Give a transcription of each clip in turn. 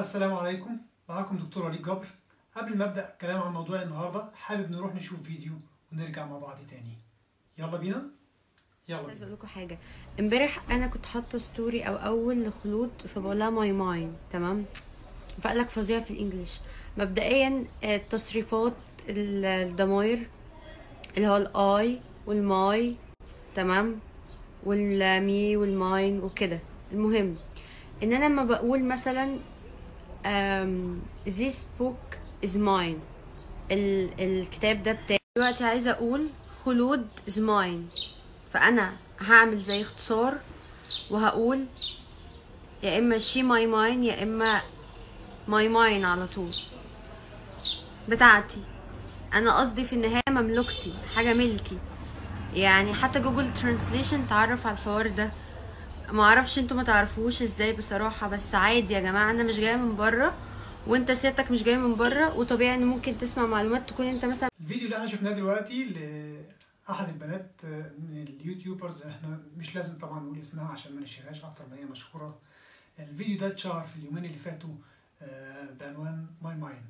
السلام عليكم معاكم دكتور وليد جبر قبل ما ابدا كلام عن موضوع النهارده حابب نروح نشوف فيديو ونرجع مع بعض تاني يلا بينا يلا عايزه بينا اقول لكم حاجه امبارح انا كنت حاطه ستوري او اول لخلود فبقول لها ماي ماين تمام فقال لك فظيع في الانجليش مبدئيا آه، تصريفات ال- الضماير اللي هو الاي والماي تمام والمي والماين وكده المهم ان انا لما بقول مثلا um, this book is mine ال الكتاب ده بتاعي دلوقتي عايزه اقول خلود is mine فانا هعمل زي اختصار وهقول يا اما she my mine يا اما my mine على طول بتاعتي انا قصدي في النهايه مملكتي حاجه ملكي يعني حتى جوجل ترانسليشن تعرف على الحوار ده ما اعرفش انتوا ما تعرفوش ازاي بصراحه بس عادي يا جماعه انا مش جايه من بره وانت سيادتك مش جاي من بره وطبيعي ان ممكن تسمع معلومات تكون انت مثلا الفيديو اللي احنا شفناه دلوقتي لاحد البنات من اليوتيوبرز احنا مش لازم طبعا نقول اسمها عشان ما نشهرهاش اكتر ما هي مشهوره الفيديو ده اتشهر في اليومين اللي فاتوا آه، بعنوان ماي ماين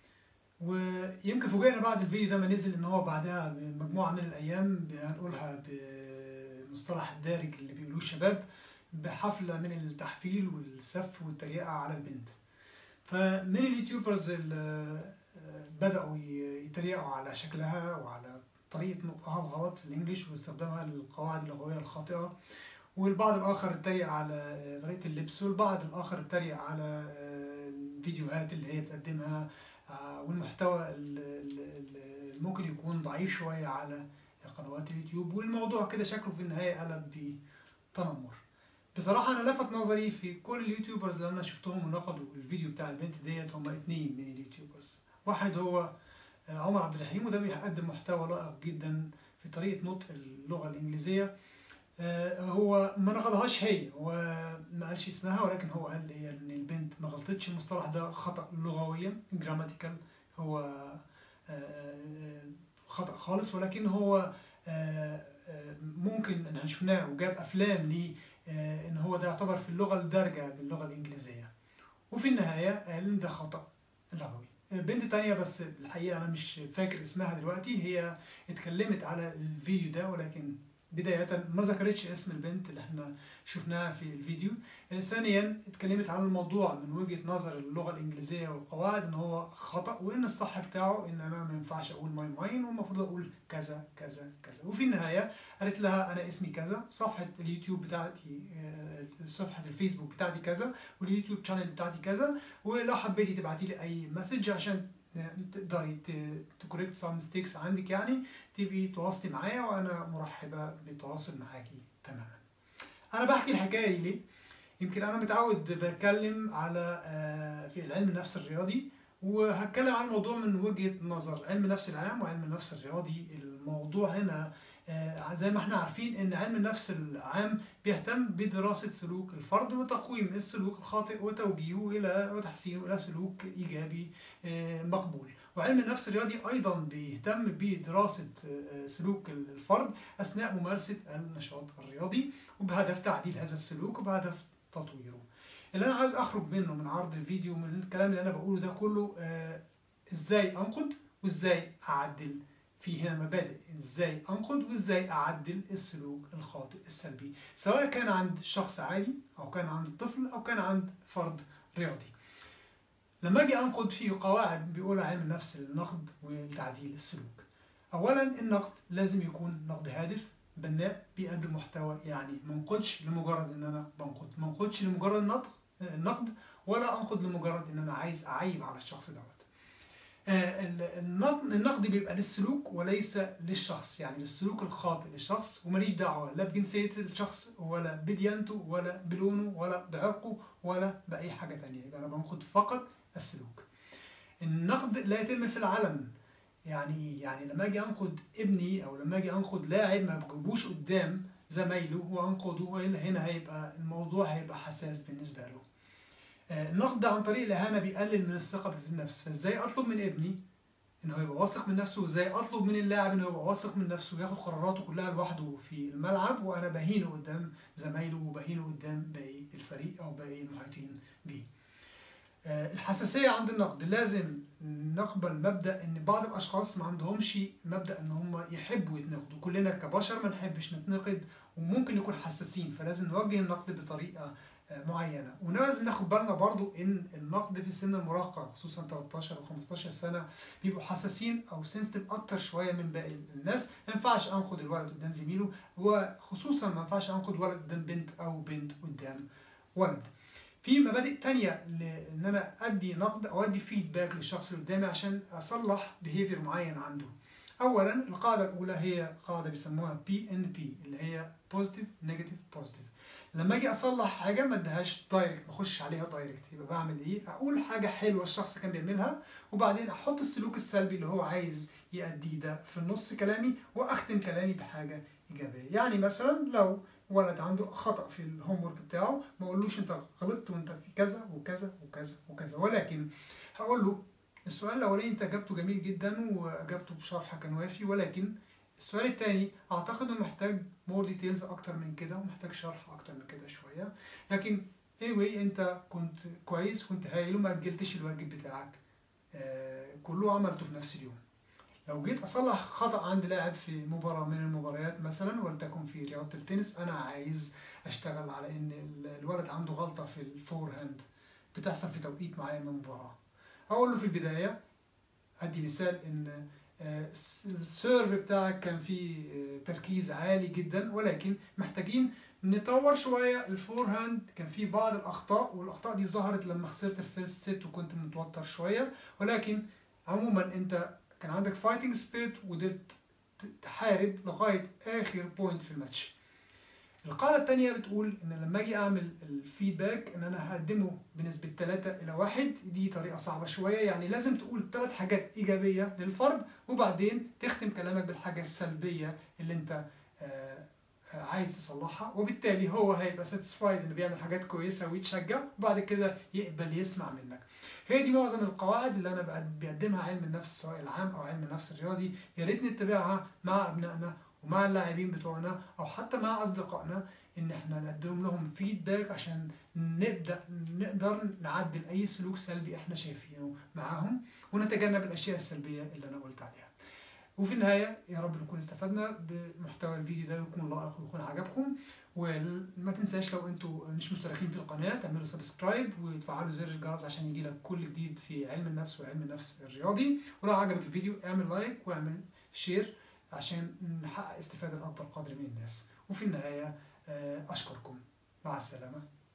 ويمكن فوجئنا بعد الفيديو ده ما نزل ان هو بعدها بمجموعه من الايام هنقولها بمصطلح الدارج اللي بيقولوه الشباب بحفله من التحفيل والسف والتريقه على البنت فمن اليوتيوبرز اللي بدأوا يتريقوا على شكلها وعلى طريقة نطقها الغلط في الإنجليش واستخدامها للقواعد اللغوية الخاطئة والبعض الآخر اتريق على طريقة اللبس والبعض الآخر اتريق على الفيديوهات اللي هي بتقدمها والمحتوى اللي ممكن يكون ضعيف شوية على قنوات اليوتيوب والموضوع كده شكله في النهاية قلب بتنمر بصراحة أنا لفت نظري في كل اليوتيوبرز اللي أنا شفتهم ونقدوا الفيديو بتاع البنت ديت هما اتنين من اليوتيوبرز واحد هو عمر عبد الرحيم وده بيقدم محتوى لائق جدا في طريقة نطق اللغة الإنجليزية هو ما نقضهاش هي هو ما قالش اسمها ولكن هو قال هي ان البنت ما غلطتش المصطلح ده خطأ لغويا جراماتيكال هو خطأ خالص ولكن هو ممكن ان شفناه وجاب افلام ليه ان هو ده يعتبر في اللغه الدارجه باللغه الانجليزيه وفي النهايه قال ان ده خطا لغوي بنت تانية بس الحقيقة أنا مش فاكر اسمها دلوقتي هي اتكلمت على الفيديو ده ولكن بداية ما ذكرتش اسم البنت اللي احنا شفناها في الفيديو ثانيا اتكلمت عن الموضوع من وجهة نظر اللغة الإنجليزية والقواعد إن هو خطأ وإن الصح بتاعه إن أنا ما ينفعش أقول ماي ماين والمفروض أقول كذا كذا كذا وفي النهاية قالت لها أنا اسمي كذا صفحة اليوتيوب بتاعتي صفحة الفيسبوك بتاعتي كذا واليوتيوب شانل بتاعتي كذا ولو حبيتي تبعتي لي أي مسج عشان تقدري تكوريكت سام ميستيكس عندك يعني تبقي تواصلي معايا وانا مرحبه بالتواصل معاكي تماما انا بحكي الحكايه دي ليه يمكن انا متعود بتكلم على في العلم النفس الرياضي وهتكلم عن الموضوع من وجهه نظر علم النفس العام وعلم النفس الرياضي الموضوع هنا زي ما احنا عارفين ان علم النفس العام بيهتم بدراسة سلوك الفرد وتقويم السلوك الخاطئ وتوجيهه الى وتحسينه الى سلوك ايجابي مقبول وعلم النفس الرياضي ايضا بيهتم بدراسة سلوك الفرد اثناء ممارسة النشاط الرياضي وبهدف تعديل هذا السلوك وبهدف تطويره اللي انا عايز اخرج منه من عرض الفيديو من الكلام اللي انا بقوله ده كله ازاي انقد وازاي اعدل في هنا مبادئ ازاي انقد وازاي اعدل السلوك الخاطئ السلبي سواء كان عند شخص عادي او كان عند طفل او كان عند فرد رياضي لما اجي انقد في قواعد بيقولها علم النفس للنقد وتعديل السلوك اولا النقد لازم يكون نقد هادف بناء بيقدم محتوى يعني ما انقدش لمجرد ان انا بنقد ما انقدش لمجرد النقد النقد ولا انقد لمجرد ان انا عايز اعيب على الشخص دوت النقد بيبقى للسلوك وليس للشخص يعني للسلوك الخاطئ للشخص وماليش دعوه لا بجنسيه الشخص ولا بديانته ولا بلونه ولا بعرقه ولا باي حاجه تانية يبقى انا بنقد فقط السلوك النقد لا يتم في العلن يعني يعني لما اجي انقد ابني او لما اجي انقد لاعب ما بجيبوش قدام زمايله وانقده والا هنا هيبقى الموضوع هيبقى حساس بالنسبه له النقد عن طريق الإهانة بيقلل من الثقة في النفس فإزاي أطلب من ابني إن هو يبقى واثق من نفسه وإزاي أطلب من اللاعب إن هو يبقى واثق من نفسه وياخد قراراته كلها لوحده في الملعب وأنا بهينه قدام زمايله وبهينه قدام باقي الفريق أو باقي المحيطين بيه آه، الحساسية عند النقد لازم نقبل مبدأ إن بعض الأشخاص ما عندهمش مبدأ إن هم يحبوا يتنقدوا كلنا كبشر ما نحبش نتنقد وممكن نكون حساسين فلازم نوجه النقد بطريقة آه، معينة ولازم ناخد بالنا برضو إن النقد في سن المراهقة خصوصا 13 أو 15 سنة بيبقوا حساسين أو سنسيتيف أكتر شوية من باقي الناس ما ينفعش أنقد الولد قدام زميله وخصوصا ما ينفعش أنقد ولد قدام بنت أو بنت قدام ولد في مبادئ تانية ل- ان انا ادي نقد او ادي فيدباك للشخص اللي قدامي عشان اصلح بيهيفير معين عنده اولا القاعده الاولى هي قاعده بيسموها بي ان بي اللي هي بوزيتيف نيجاتيف بوزيتيف لما اجي اصلح حاجه ما اديهاش دايركت ما اخش عليها دايركت يبقى بعمل ايه اقول حاجه حلوه الشخص كان بيعملها وبعدين احط السلوك السلبي اللي هو عايز يأديه ده في النص كلامي واختم كلامي بحاجه ايجابيه يعني مثلا لو ولد عنده خطأ في الهوم ورك بتاعه ما اقولوش انت غلطت وانت في كذا وكذا وكذا وكذا ولكن هقول له السؤال الاولاني انت اجابته جميل جدا واجابته بشرح كان وافي ولكن السؤال الثاني اعتقد انه محتاج مور ديتيلز اكتر من كده ومحتاج شرح اكتر من كده شويه لكن anyway انت كنت كويس كنت هايل وما اجلتش الواجب بتاعك آه كله عملته في نفس اليوم لو جيت اصلح خطا عند لاعب في مباراه من المباريات مثلا ولتكن في رياضه التنس انا عايز اشتغل على ان ال- الولد عنده غلطه في الفور هاند بتحصل في توقيت معين من المباراه اقول له في البدايه ادي مثال ان آه، الس- السيرف بتاعك كان فيه آه، تركيز عالي جدا ولكن محتاجين نطور شويه الفور هاند كان فيه بعض الاخطاء والاخطاء دي ظهرت لما خسرت الفيرست سيت وكنت متوتر شويه ولكن عموما انت كان عندك فايتنج سبيريت وقدرت ت- تحارب لغايه اخر بوينت في الماتش القاعدة التانية بتقول إن لما أجي أعمل الفيدباك إن أنا هقدمه بنسبة 3 إلى 1 دي طريقة صعبة شوية يعني لازم تقول ثلاث حاجات إيجابية للفرد وبعدين تختم كلامك بالحاجة السلبية اللي أنت آه، آه، عايز تصلحها وبالتالي هو هيبقى ساتيسفايد إنه بيعمل حاجات كويسة ويتشجع وبعد كده يقبل يسمع منك. هي دي معظم القواعد اللي أنا بقد- بقدمها علم النفس سواء العام أو علم النفس الرياضي يا ريت نتبعها مع أبنائنا ومع اللاعبين بتوعنا او حتى مع اصدقائنا ان احنا نقدم لهم فيدباك عشان نبدا نقدر نعدل اي سلوك سلبي احنا شايفينه معاهم ونتجنب الاشياء السلبيه اللي انا قلت عليها وفي النهايه يا رب نكون استفدنا بمحتوى الفيديو ده يكون لائق ويكون عجبكم وما تنساش لو انتوا مش مشتركين في القناه تعملوا سبسكرايب وتفعلوا زر الجرس عشان يجيلك كل جديد في علم النفس وعلم النفس الرياضي ولو عجبك الفيديو اعمل لايك واعمل شير عشان نحقق استفادة لأكبر قدر من الناس وفي النهاية آه، أشكركم مع السلامة